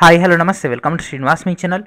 hi hello నమస్తే welcome to Srinivas మీ channel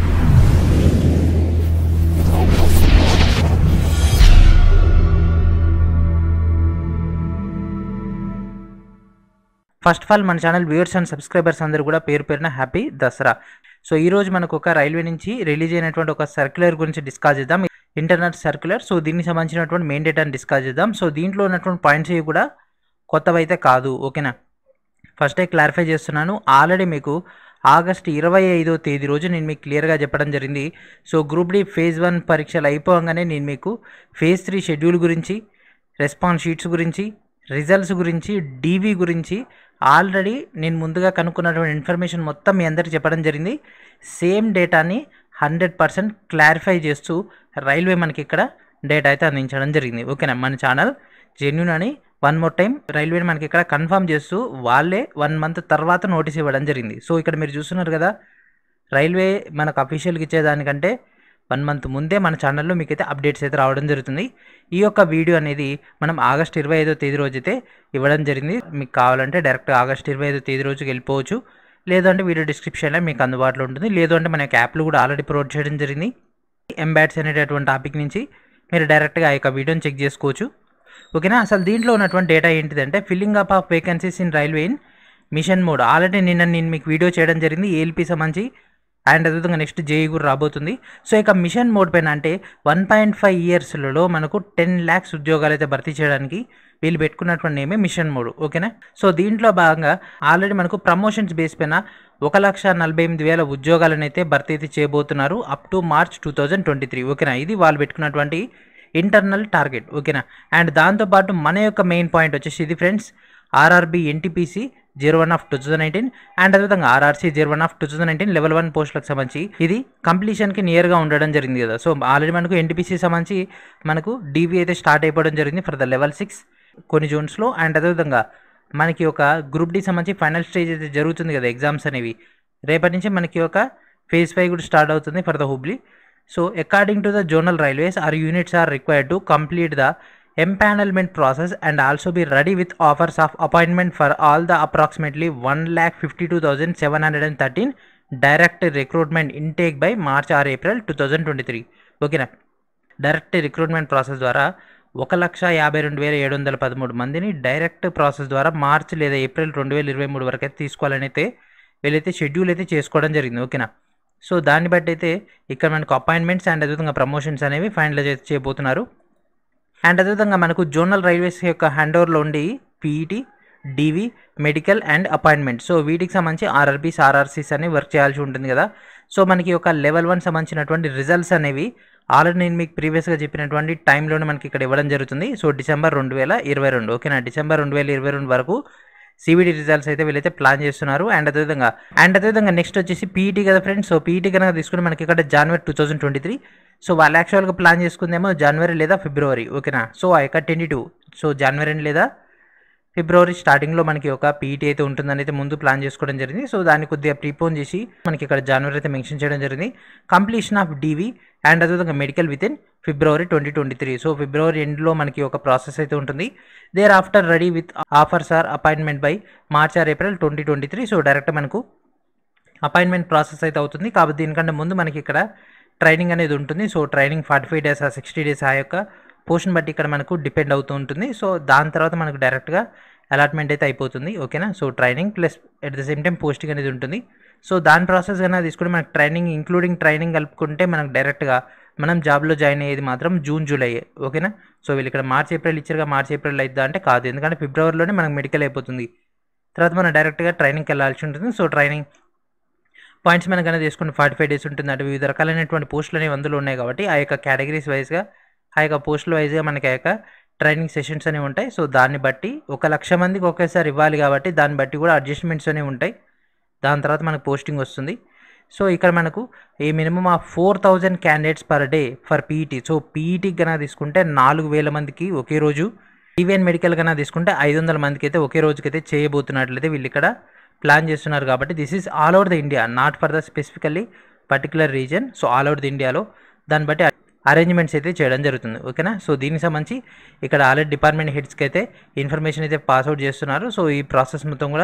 first of all మన ఛానల్ వ్యూవర్స్ అండ్ సబ్స్క్రైబర్స్ అందరూ కూడా పేరు పేరున హ్యాపీ దసరా సో ఈ రోజు మనకు ఒక రైల్వే నుంచి రిలీజ్ అయినటువంటి ఒక సర్క్యులర్ గురించి డిస్కస్ చేద్దాం ఇంటర్నెట్ సర్క్యులర్ సో దీనికి సంబంధించినటువంటి మెయిన్ డేటాని డిస్కస్ చేద్దాం సో దీంట్లో ఉన్నటువంటి పాయింట్స్ ఇవి కూడా కొత్తవైతే కాదు ఓకేనా ఫస్టే క్లారిఫై చేస్తున్నాను ఆల్రెడీ మీకు ఆగస్ట్ ఇరవై ఐదో తేదీ రోజు నేను మీకు క్లియర్గా చెప్పడం జరిగింది so group D phase one పరీక్షలు అయిపోగానే నేను మీకు ఫేజ్ త్రీ షెడ్యూల్ గురించి రెస్పాన్స్ షీట్స్ గురించి రిజల్ట్స్ గురించి డీవీ గురించి ఆల్రెడీ నేను ముందుగా కనుక్కున్నటువంటి ఇన్ఫర్మేషన్ మొత్తం మీ అందరికీ చెప్పడం జరిగింది సేమ్ డేటాని హండ్రెడ్ పర్సెంట్ క్లారిఫై చేస్తూ రైల్వే మనకి ఇక్కడ డేటా అయితే అందించడం జరిగింది ఓకేనా మన ఛానల్ జెన్యున్ అని వన్ మోర్ టైం రైల్వే మనకి ఇక్కడ కన్ఫర్మ్ చేస్తూ వాళ్ళే వన్ మంత్ తర్వాత నోటీస్ ఇవ్వడం జరిగింది సో ఇక్కడ మీరు చూస్తున్నారు కదా రైల్వే మనకు అఫీషియల్గా ఇచ్చేదానికంటే వన్ మంత్ ముందే మన ఛానల్లో మీకైతే అప్డేట్స్ అయితే రావడం జరుగుతుంది ఈ యొక్క వీడియో అనేది మనం ఆగస్ట్ ఇరవై ఐదో తేదీ రోజు అయితే ఇవ్వడం జరిగింది మీకు కావాలంటే డైరెక్ట్ ఆగస్ట్ ఇరవై ఐదో తేదీ రోజుకి వెళ్ళిపోవచ్చు లేదంటే వీడియో డిస్క్రిప్షన్లో మీకు అందుబాటులో ఉంటుంది లేదు అంటే మన యొక్క యాప్లు కూడా ఆల్రెడీ ప్రొవైడ్ చేయడం జరిగింది ఎంబ్యాట్స్ అనేటటువంటి టాపిక్ నుంచి మీరు డైరెక్ట్గా ఆ యొక్క వీడియోని చెక్ చేసుకోవచ్చు ఓకేనా అసలు దీంట్లో ఉన్నటువంటి డేటా ఏంటిదంటే filling up of vacancies in railway in mission mode already నిన్న నేను మీకు వీడియో చేయడం జరిగింది ఏఎల్పీ సంబంధించి అండ్ అదేవిధంగా నెక్స్ట్ జేఈ కూడా రాబోతుంది సో ఇక మిషన్ మోడ్ పైన అంటే వన్ పాయింట్ ఫైవ్ ఇయర్స్లలో మనకు టెన్ ల్యాక్స్ ఉద్యోగాలు అయితే భర్తీ చేయడానికి వీళ్ళు పెట్టుకున్నటువంటి నేమే మిషన్ మోడ్ ఓకేనా సో దీంట్లో భాగంగా ఆల్రెడీ మనకు ప్రమోషన్స్ బేస్ పైన ఒక లక్ష నలభై ఎనిమిది వేల ఉద్యోగాలను అయితే భర్తీ అయితే చేయబోతున్నారు up to March two thousand twenty three ఓకేనా ఇది వాళ్ళు పెట్టుకున్నటువంటి ఇంటర్నల్ టార్గెట్ ఓకేనా అండ్ దాంతోపాటు మన యొక్క మెయిన్ పాయింట్ వచ్చేసి ఇది friends RRB NTPC zero one of two thousand nineteen and అదేవిధంగా RRC zero one of two thousand nineteen level one పోస్టులకు సంబంధించి ఇది కంప్లీషన్కి నియర్గా ఉండడం జరిగింది కదా సో ఆల్రెడీ మనకు ఎన్టీపీసీ సంబంధించి మనకు డీవీ అయితే స్టార్ట్ అయిపోవడం జరిగింది ఫర్ ద లెవెల్ సిక్స్ కొన్ని జోన్స్లో అండ్ అదేవిధంగా మనకి ఒక గ్రూప్ డి సంబంధించి ఫైనల్ స్టేజ్ అయితే జరుగుతుంది కదా ఎగ్జామ్స్ అనేవి రేపటి నుంచి మనకి ఒక ఫేజ్ ఫైవ్ కూడా స్టార్ట్ అవుతుంది for the Hubli so according to the zonal railways or units are required to complete the empanelment process and also be ready with offers of appointment for all the approximately one lakh fifty two thousand seven hundred and thirteen direct recruitment intake by March or April two thousand twenty three ఓకేనా direct recruitment process ద్వారా ఒక లక్ష యాభై రెండు వేల ఏడు వందల పదమూడు మందిని డైరెక్ట్ ప్రాసెస్ ద్వారా మార్చ్ లేదా ఏప్రిల్ రెండు వేల ఇరవై మూడు వరకు అయితే తీసుకోవాలని అయితే వీళ్ళైతే షెడ్యూల్ అయితే చేసుకోవడం జరిగింది ఓకేనా సో దాన్ని బట్టి అయితే ఇక్కడ మనకు అపాయింట్మెంట్స్ అండ్ అదేవిధంగా ప్రమోషన్స్ అనేవి ఫైనలైజ్ అయితే చేయబోతున్నారు అండ్ అదేవిధంగా మనకు జోనల్ రైల్వేస్ యొక్క హ్యాండ్ ఓవర్లో ఉండి PET DV medical and appointment so వీటికి సంబంధించి ఆర్ఆర్బీస్ ఆర్ఆర్సీస్ అని వర్క్ చేయాల్సి ఉంటుంది కదా సో మనకి ఒక లెవెల్ వన్ సంబంధించినటువంటి రిజల్ట్స్ అనేవి ఆల్రెడీ నేను మీకు ప్రీవియస్గా చెప్పినటువంటి టైంలోనే మనకి ఇక్కడ ఇవ్వడం జరుగుతుంది సో డిసెంబర్ రెండు వేల ఇరవై రెండు ఓకేనా డిసెంబర్ రెండు వేల ఇరవై రెండు వరకు సివిడి రిజల్ట్స్ అయితే వీళ్ళైతే ప్లాన్ చేస్తున్నారు అండ్ అదేవిధంగా అండ్ అదేవిధంగా నెక్స్ట్ వచ్చేసి పీఈటీ కదా ఫ్రెండ్స్ సో పీఈటీ కనుక తీసుకుని మనకి ఇక్కడ January two thousand twenty three so వాళ్ళు యాక్చువల్గా ప్లాన్ చేసుకుందేమో జనవరి లేదా ఫిబ్రవరి ఓకేనా సో ఆ యొక్క ట్వంటీ టూ సో జనవరి లేదా ఫిబ్రవరి స్టార్టింగ్లో మనకి ఒక పీఈటీ అయితే ఉంటుందని అయితే ముందు ప్లాన్ చేసుకోవడం జరిగింది సో దాన్ని కొద్దిగా ప్రీపోన్ చేసి మనకి ఇక్కడ జనవరి అయితే మెన్షన్ చేయడం జరిగింది కంప్లీషన్ ఆఫ్ డీవీ అండ్ అదేవిధంగా medical with in February twenty twenty three so February ఎండ్లో మనకి ఒక ప్రాసెస్ అయితే ఉంటుంది there after ready with offers or appointment by March or April twenty twenty three so direct మనకు appointment process అయితే అవుతుంది కాబట్టి దీనికంటే ముందు మనకి ఇక్కడ ట్రైనింగ్ అనేది ఉంటుంది so training forty five days ఆ సిక్స్టీ డేస్ ఆ యొక్క పోర్షన్ బట్టి ఇక్కడ మనకు డిపెండ్ అవుతూ ఉంటుంది సో దాని తర్వాత మనకు డైరెక్ట్గా అలాట్మెంట్ అయితే అయిపోతుంది ఓకేనా so training plus at the same time posting అనేది ఉంటుంది సో దాని ప్రాసెస్ కన్నా తీసుకుంటే మనకు ట్రైనింగ్ ఇంక్లూడింగ్ ట్రైనింగ్ కలుపుకుంటే మనకు డైరెక్ట్గా మనం జాబ్లో జాయిన్ అయ్యేది మాత్రం జూన్ జూలై ఓకేనా సో వీళ్ళు ఇక్కడ మార్చ్ ఏప్రిల్ ఇచ్చారుగా మార్చ్ ఏప్రిల్ అయిద్దా అంటే కాదు ఎందుకంటే ఫిబ్రవరిలోనే మనకు మెడికల్ అయిపోతుంది తర్వాత మనం డైరెక్ట్గా ట్రైనింగ్కి వెళ్ళాల్సి ఉంటుంది సో ట్రైనింగ్ పాయింట్స్ మనకు అనేది తీసుకుంటే ఫార్టీ ఫైవ్ డేస్ ఉంటుంది అంటే వివిధ రకాలైనటువంటి పోస్టులు అనేవి అందులో ఉన్నాయి కాబట్టి ఆ యొక్క కేటగిరీస్ వైజ్గా ఆ యొక్క పోస్టుల వైజ్గా మనకి ఆ యొక్క ట్రైనింగ్ సెషన్స్ అనేవి ఉంటాయి సో దాన్ని బట్టి ఒక లక్ష మందికి ఒకేసారి ఇవ్వాలి కాబట్టి దాన్ని బట్టి కూడా అడ్జస్ట్మెంట్స్ అనేవి ఉంటాయి దాని తర్వాత మనకు పోస్టింగ్ వస్తుంది సో ఇక్కడ మనకు ఈ మినిమం ఆ four thousand candidates per day for PET so పీఈటీకి కన్నా తీసుకుంటే నాలుగు వేల మందికి ఒకే రోజు ఈవీఎన్ మెడికల్ కన్నా తీసుకుంటే ఐదు వందల మందికి అయితే ఒకే రోజుకైతే చేయబోతున్నట్లయితే వీళ్ళు ఇక్కడ ప్లాన్ చేస్తున్నారు కాబట్టి this is all over the India not for the specifically particular reason so all over the ఇండియాలో దాన్ని బట్టి అరేంజ్మెంట్స్ అయితే చేయడం జరుగుతుంది ఓకేనా సో దీనికి సంబంధించి ఇక్కడ ఆల్రెడీ డిపార్ట్మెంట్ హెడ్స్కి అయితే ఇన్ఫర్మేషన్ అయితే పాస్అవుట్ చేస్తున్నారు సో ఈ ప్రాసెస్ మొత్తం కూడా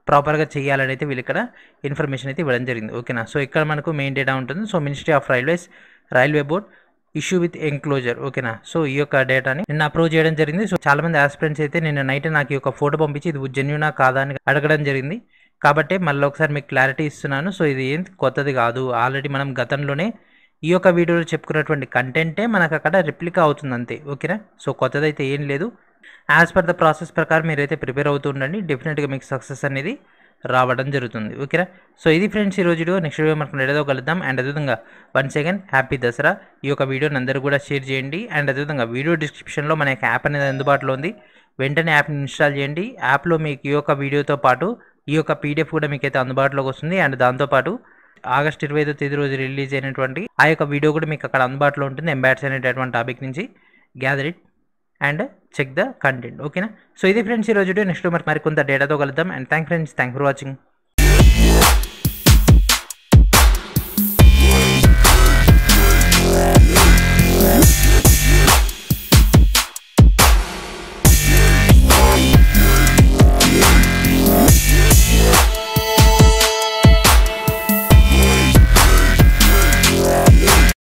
ప్రాపర్గా చేయాలని అయితే వీళ్ళు ఇక్కడ ఇన్ఫర్మేషన్ అయితే ఇవ్వడం జరిగింది ఓకేనా సో ఇక్కడ మనకు మెయిన్ డేటా ఉంటుంది so ministry of railways railway board issue with enclosure ఓకేనా సో ఈ యొక్క డేటాని నిన్న అప్రూవ్ చేయడం జరిగింది సో చాలా మంది ఆస్పిరెంట్స్ అయితే నిన్న నైట్ నాకు ఈ యొక్క ఫోటో పంపించి ఇది జెన్యునా కాదా అని అడగడం జరిగింది కాబట్టి మళ్ళీ ఒకసారి మీకు క్లారిటీ ఇస్తున్నాను సో ఇది ఏం కొత్తది కాదు ఆల్రెడీ మనం గతంలోనే ఈ యొక్క వీడియోలో చెప్పుకున్నటువంటి కంటెంటే మనకు అక్కడ రిప్లికా అవుతుంది అంతే ఓకేనా సో కొత్తదైతే ఏం లేదు యాజ్ పర్ ద ప్రాసెస్ ప్రకారం మీరైతే ప్రిపేర్ అవుతూ ఉండండి డెఫినెట్గా మీకు సక్సెస్ అనేది రావడం జరుగుతుంది ఓకేనా సో ఇది ఫ్రెండ్స్ ఈ రోజు వీడియో నెక్స్ట్ వీడియో మనకు ఏదో కలుద్దాం అండ్ అదేవిధంగా వన్ సెకండ్ హ్యాపీ దసరా ఈ యొక్క వీడియోని అందరూ కూడా షేర్ చేయండి అండ్ అదేవిధంగా వీడియో డిస్క్రిప్షన్లో మన యొక్క యాప్ అనేది అందుబాటులో ఉంది వెంటనే యాప్ని ఇన్స్టాల్ చేయండి యాప్లో మీకు ఈ యొక్క వీడియోతో పాటు ఈ యొక్క పీడిఎఫ్ కూడా మీకైతే అందుబాటులోకి వస్తుంది అండ్ దాంతోపాటు ఆగస్ట్ ఇరవై ఐదో తేదీ రోజు రిలీజ్ అయినటువంటి ఆ యొక్క వీడియో కూడా మీకు అక్కడ అందుబాటులో ఉంటుంది ఎంబాట్స్ అనేటటువంటి టాపిక్ నుంచి gather it and check the content ఓకేనా సో ఇది ఫ్రెండ్స్ ఈ రోజు నెక్స్ట్ మరి మరికొంత డేటాతో కలుద్దాం and thank friends thank for watching